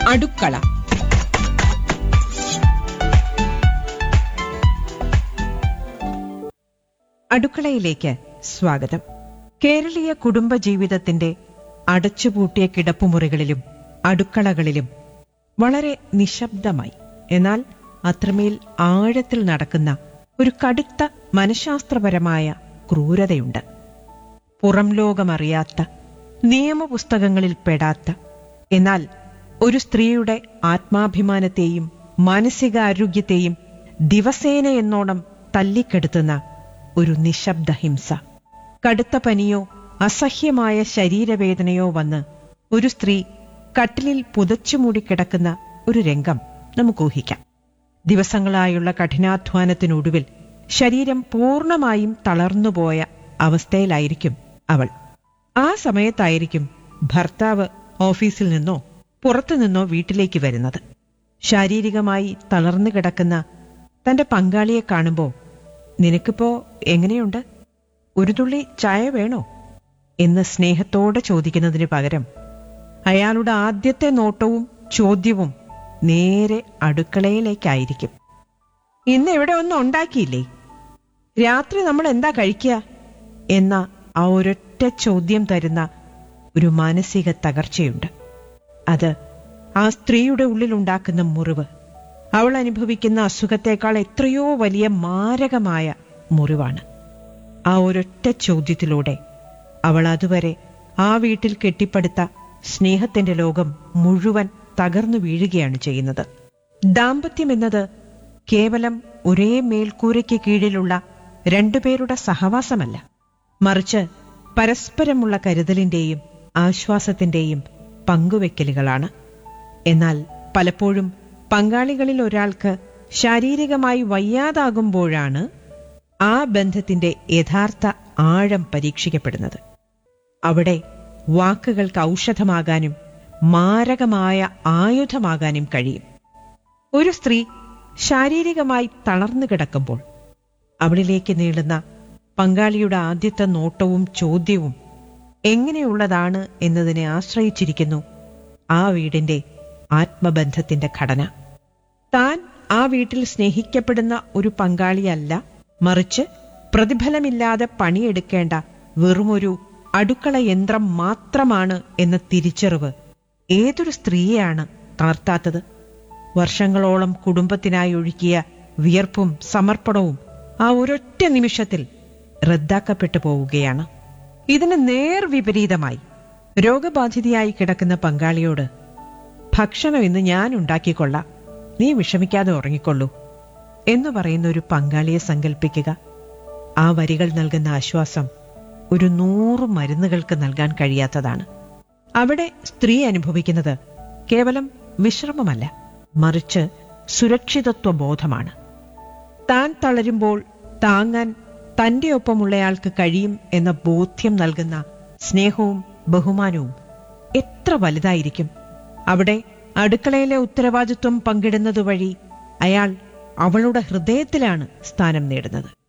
അടുക്കള അടുക്കളയിലേക്ക് സ്വാഗതം കേരളീയ കുടുംബജീവിതത്തിന്റെ അടച്ചുപൂട്ടിയ കിടപ്പുമുറികളിലും അടുക്കളകളിലും വളരെ നിശബ്ദമായി എന്നാൽ അത്രമേൽ ആഴത്തിൽ നടക്കുന്ന ഒരു കടുത്ത മനഃശാസ്ത്രപരമായ ക്രൂരതയുണ്ട് പുറം ലോകമറിയാത്ത നിയമപുസ്തകങ്ങളിൽ പെടാത്ത എന്നാൽ ഒരു സ്ത്രീയുടെ ആത്മാഭിമാനത്തെയും മാനസികാരോഗ്യത്തെയും ദിവസേന എന്നോണം തല്ലിക്കെടുത്തുന്ന ഒരു നിശബ്ദ ഹിംസ കടുത്ത പനിയോ അസഹ്യമായ ശരീരവേദനയോ വന്ന് ഒരു സ്ത്രീ കട്ടിലിൽ പുതച്ചുമൂടി കിടക്കുന്ന ഒരു രംഗം നമുക്ക് ഊഹിക്കാം ദിവസങ്ങളായുള്ള കഠിനാധ്വാനത്തിനൊടുവിൽ ശരീരം പൂർണ്ണമായും തളർന്നുപോയ അവസ്ഥയിലായിരിക്കും അവൾ ആ സമയത്തായിരിക്കും ഭർത്താവ് ഓഫീസിൽ നിന്നോ പുറത്തുനിന്നോ വീട്ടിലേക്ക് വരുന്നത് ശാരീരികമായി തളർന്നു കിടക്കുന്ന തന്റെ പങ്കാളിയെ കാണുമ്പോൾ നിനക്കിപ്പോ എങ്ങനെയുണ്ട് ഒരു തുള്ളി ചായ വേണോ എന്ന് സ്നേഹത്തോടെ ചോദിക്കുന്നതിന് പകരം അയാളുടെ ആദ്യത്തെ നോട്ടവും ചോദ്യവും നേരെ അടുക്കളയിലേക്കായിരിക്കും ഇന്ന് ഇവിടെ ഒന്നും ഉണ്ടാക്കിയില്ലേ രാത്രി നമ്മൾ എന്താ കഴിക്കുക എന്ന ആ ഒരൊറ്റ ചോദ്യം തരുന്ന ഒരു മാനസിക തകർച്ചയുണ്ട് അത് ആ സ്ത്രീയുടെ ഉള്ളിലുണ്ടാക്കുന്ന മുറിവ് അവൾ അനുഭവിക്കുന്ന അസുഖത്തേക്കാൾ എത്രയോ വലിയ മാരകമായ മുറിവാണ് ആ ഒരൊറ്റ ചോദ്യത്തിലൂടെ അവൾ അതുവരെ ആ വീട്ടിൽ കെട്ടിപ്പടുത്ത സ്നേഹത്തിന്റെ ലോകം മുഴുവൻ തകർന്നു വീഴുകയാണ് ചെയ്യുന്നത് ദാമ്പത്യം എന്നത് കേവലം ഒരേ മേൽക്കൂരയ്ക്ക് കീഴിലുള്ള രണ്ടുപേരുടെ സഹവാസമല്ല മറിച്ച് പരസ്പരമുള്ള കരുതലിന്റെയും ആശ്വാസത്തിന്റെയും പങ്കുവെക്കലുകളാണ് എന്നാൽ പലപ്പോഴും പങ്കാളികളിൽ ഒരാൾക്ക് ശാരീരികമായി വയ്യാതാകുമ്പോഴാണ് ആ ബന്ധത്തിന്റെ യഥാർത്ഥ ആഴം പരീക്ഷിക്കപ്പെടുന്നത് അവിടെ വാക്കുകൾക്ക് ഔഷധമാകാനും മാരകമായ ആയുധമാകാനും കഴിയും ഒരു സ്ത്രീ ശാരീരികമായി തളർന്നു കിടക്കുമ്പോൾ അവളിലേക്ക് നീളുന്ന പങ്കാളിയുടെ ആദ്യത്തെ നോട്ടവും ചോദ്യവും എങ്ങനെയുള്ളതാണ് എന്നതിനെ ആശ്രയിച്ചിരിക്കുന്നു ആ വീടിന്റെ ആത്മബന്ധത്തിന്റെ ഘടന താൻ ആ വീട്ടിൽ സ്നേഹിക്കപ്പെടുന്ന ഒരു പങ്കാളിയല്ല മറിച്ച് പ്രതിഫലമില്ലാതെ പണിയെടുക്കേണ്ട വെറുമൊരു അടുക്കള യന്ത്രം മാത്രമാണ് എന്ന തിരിച്ചറിവ് ഏതൊരു സ്ത്രീയെയാണ് തളർത്താത്തത് വർഷങ്ങളോളം കുടുംബത്തിനായി ഒഴുക്കിയ വിയർപ്പും സമർപ്പണവും ആ ഒരൊറ്റ നിമിഷത്തിൽ റദ്ദാക്കപ്പെട്ടു പോവുകയാണ് ഇതിന് നേർ വിപരീതമായി രോഗബാധിതയായി കിടക്കുന്ന പങ്കാളിയോട് ഭക്ഷണം ഇന്ന് ഞാൻ ഉണ്ടാക്കിക്കൊള്ളാം നീ വിഷമിക്കാതെ ഉറങ്ങിക്കൊള്ളൂ എന്ന് പറയുന്ന ഒരു പങ്കാളിയെ സങ്കല്പിക്കുക ആ വരികൾ നൽകുന്ന ആശ്വാസം ഒരു നൂറ് മരുന്നുകൾക്ക് നൽകാൻ കഴിയാത്തതാണ് അവിടെ സ്ത്രീ അനുഭവിക്കുന്നത് കേവലം വിശ്രമമല്ല മറിച്ച് സുരക്ഷിതത്വ ബോധമാണ് താൻ തളരുമ്പോൾ താങ്ങാൻ തന്റെ ഒപ്പമുള്ളയാൾക്ക് കഴിയും എന്ന ബോധ്യം നൽകുന്ന സ്നേഹവും ബഹുമാനവും എത്ര വലുതായിരിക്കും അവിടെ അടുക്കളയിലെ ഉത്തരവാദിത്വം പങ്കിടുന്നത് വഴി അയാൾ അവളുടെ ഹൃദയത്തിലാണ് സ്ഥാനം നേടുന്നത്